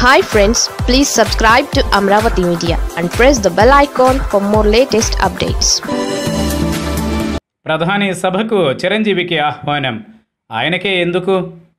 hi friends please subscribe to Amaravati media and press the bell icon for more latest updates ప్రధాని సభకు చిరంజీవికి ఆహ్వానం ఆయనకే ఎందుకు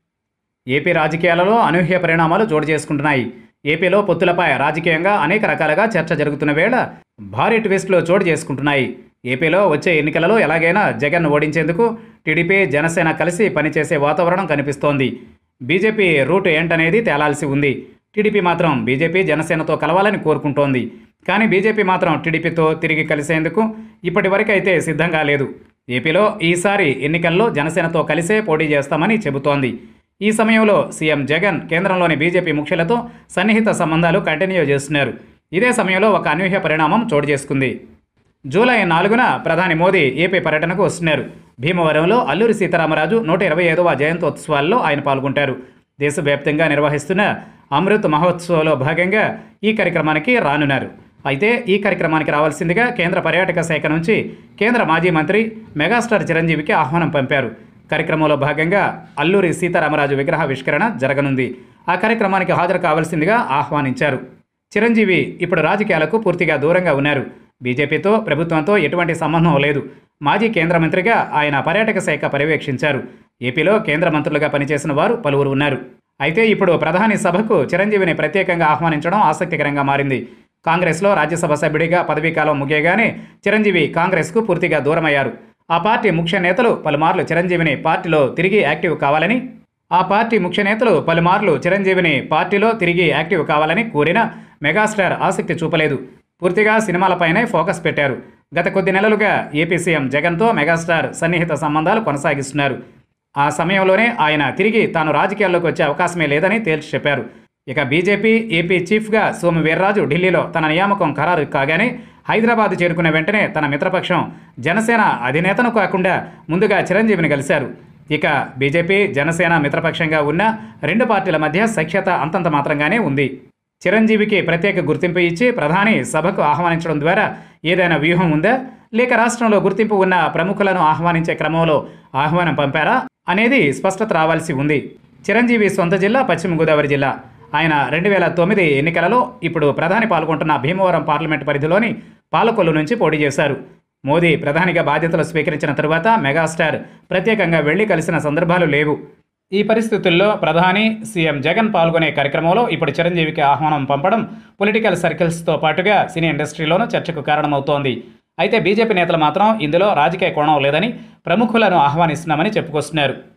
ఏపీ రాజకీయాలలో అనూహ్య పరిణామాలు చోటు చేసుకుంటున్నాయి ఏపీలో పొత్తులపై రాజకీయంగా అనేక రకాలుగా చర్చ జరుగుతున్న వేళ భారీ ట్విస్టులు చోటు చేసుకుంటున్నాయి ఏపీలో వచ్చే ఎన్నికలలో ఎలాగైనా జగన్ ఓడించేందుకు టీడీపీ జనసేన కలిసి పనిచేసే వాతావరణం కనిపిస్తోంది బీజేపీ రూట్ ఏంటనేది తేలాల్సి ఉంది టీడీపీ మాత్రం బీజేపీ జనసేనతో కలవాలని కోరుకుంటోంది కానీ బీజేపీ మాత్రం టీడీపీతో తిరిగి కలిసేందుకు ఇప్పటి వరకైతే సిద్ధంగా లేదు ఏపీలో ఈసారి ఎన్నికల్లో జనసేనతో కలిసే పోటీ చేస్తామని చెబుతోంది ఈ సమయంలో సీఎం జగన్ కేంద్రంలోని బీజేపీ ముఖ్యులతో సన్నిహిత సంబంధాలు కంటిన్యూ చేస్తున్నారు ఇదే సమయంలో ఒక అనూహ్య పరిణామం చోటు చేసుకుంది జూలై నాలుగున ప్రధాని మోదీ ఏపీ పర్యటనకు వస్తున్నారు భీమవరంలో అల్లూరి సీతారామరాజు నూట ఇరవై ఐదవ జయంతోత్సవాల్లో ఆయన పాల్గొంటారు దేశవ్యాప్తంగా నిర్వహిస్తున్న అమృత్ మహోత్సవ్లో భాగంగా ఈ కార్యక్రమానికి రానున్నారు అయితే ఈ కార్యక్రమానికి రావాల్సిందిగా కేంద్ర పర్యాటక శాఖ నుంచి కేంద్ర మాజీ మంత్రి మెగాస్టార్ చిరంజీవికి ఆహ్వానం పంపారు కార్యక్రమంలో భాగంగా అల్లూరి సీతారామరాజు విగ్రహావిష్కరణ జరగనుంది ఆ కార్యక్రమానికి హాజరు కావాల్సిందిగా ఆహ్వానించారు చిరంజీవి ఇప్పుడు రాజకీయాలకు పూర్తిగా దూరంగా ఉన్నారు బీజేపీతో ప్రభుత్వంతో ఎటువంటి సంబంధం లేదు మాజీ కేంద్ర మంత్రిగా ఆయన పర్యాటక శాఖ పర్యవేక్షించారు ఏపీలో కేంద్ర మంత్రులుగా పనిచేసిన వారు పలువురు ఉన్నారు అయితే ఇప్పుడు ప్రధాని సభకు చిరంజీవిని ప్రత్యేకంగా ఆహ్వానించడం ఆసక్తికరంగా మారింది కాంగ్రెస్లో రాజ్యసభ సభ్యుడిగా పదవీకాలం ముగియగానే చిరంజీవి కాంగ్రెస్కు పూర్తిగా దూరమయ్యారు ఆ పార్టీ ముఖ్య నేతలు పలుమార్లు చిరంజీవిని పార్టీలో తిరిగి యాక్టివ్ కావాలని ఆ పార్టీ ముఖ్య నేతలు పలుమార్లు చిరంజీవిని పార్టీలో తిరిగి యాక్టివ్ కావాలని కోరినా మెగాస్టార్ ఆసక్తి చూపలేదు పూర్తిగా సినిమాలపైనే ఫోకస్ పెట్టారు గత కొద్ది నెలలుగా ఏపీ సీఎం జగన్తో మెగాస్టార్ సన్నిహిత సంబంధాలు కొనసాగిస్తున్నారు ఆ సమయంలోనే ఆయన తిరిగి తాను రాజకీయాల్లోకి వచ్చే అవకాశమే లేదని తేల్చి చెప్పారు ఇక బీజేపీ ఏపీ చీఫ్గా సోము వీర్రాజు ఢిల్లీలో తన నియామకం ఖరారు కాగానే హైదరాబాద్ చేరుకున్న వెంటనే తన మిత్రపక్షం జనసేన అధినేతను కాకుండా ముందుగా చిరంజీవిని కలిశారు ఇక బీజేపీ జనసేన మిత్రపక్షంగా ఉన్న రెండు పార్టీల మధ్య సఖ్యత అంతంత మాత్రంగానే ఉంది చిరంజీవికి ప్రత్యేక గుర్తింపు ఇచ్చి ప్రధాని సభకు ఆహ్వానించడం ద్వారా ఏదైనా వ్యూహం ఉందా లేక రాష్ట్రంలో గుర్తింపు ఉన్న ప్రముఖులను ఆహ్వానించే క్రమంలో ఆహ్వానం పంపారా అనేది స్పష్టత రావాల్సి ఉంది చిరంజీవి సొంత జిల్లా పశ్చిమ గోదావరి జిల్లా ఆయన రెండు వేల తొమ్మిది ఎన్నికలలో ఇప్పుడు ప్రధాని పాల్గొంటున్న భీమవరం పార్లమెంటు పరిధిలోని పాలకొల్లు నుంచి పోటీ చేశారు మోదీ ప్రధానిగా బాధ్యతలు స్వీకరించిన తరువాత మెగాస్టార్ ప్రత్యేకంగా వెళ్లి కలిసిన సందర్భాలు లేవు ఈ పరిస్థితుల్లో ప్రధాని సీఎం జగన్ పాల్గొనే కార్యక్రమంలో ఇప్పుడు చిరంజీవికి ఆహ్వానం పంపడం పొలిటికల్ సర్కిల్స్తో పాటుగా సినీ ఇండస్ట్రీలోనూ చర్చకు కారణమవుతోంది అయితే బీజేపీ నేతలు మాత్రం ఇందులో రాజకీయ కోణం లేదని ప్రముఖులను ఆహ్వానిస్తున్నామని చెప్పుకొస్తున్నారు